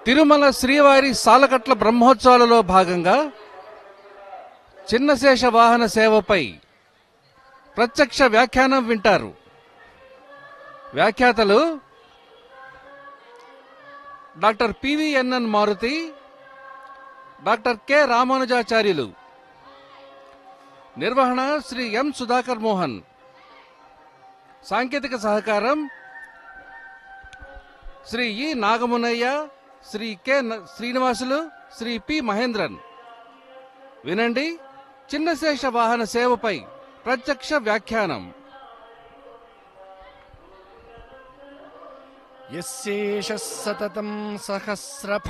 తిరుమల శ్రీవారి సాలకట్ల బ్రహ్మోత్సవాలలో భాగంగా చిన్నశేష వాహన సేవపై ప్రత్యక్ష వ్యాఖ్యానం వింటారు వ్యాఖ్యాతలు doctor PVNN Maruti doctor K Ramanujacharyulu నిర్వహణ శ్రీ ఎం సుధాకర్ మోహన్ సాంకేతిక సహకారం శ్రీ ఇ నాగమునయ్య శ్రీ కె న- శ్రీనివాసులు శ్రీ పి మహేంద్రన్ వినండి చిన్నశేష వాహన సేవపై ప్రత్యక్ష వ్యాఖ్యానం యశేష సతతం సహస్ర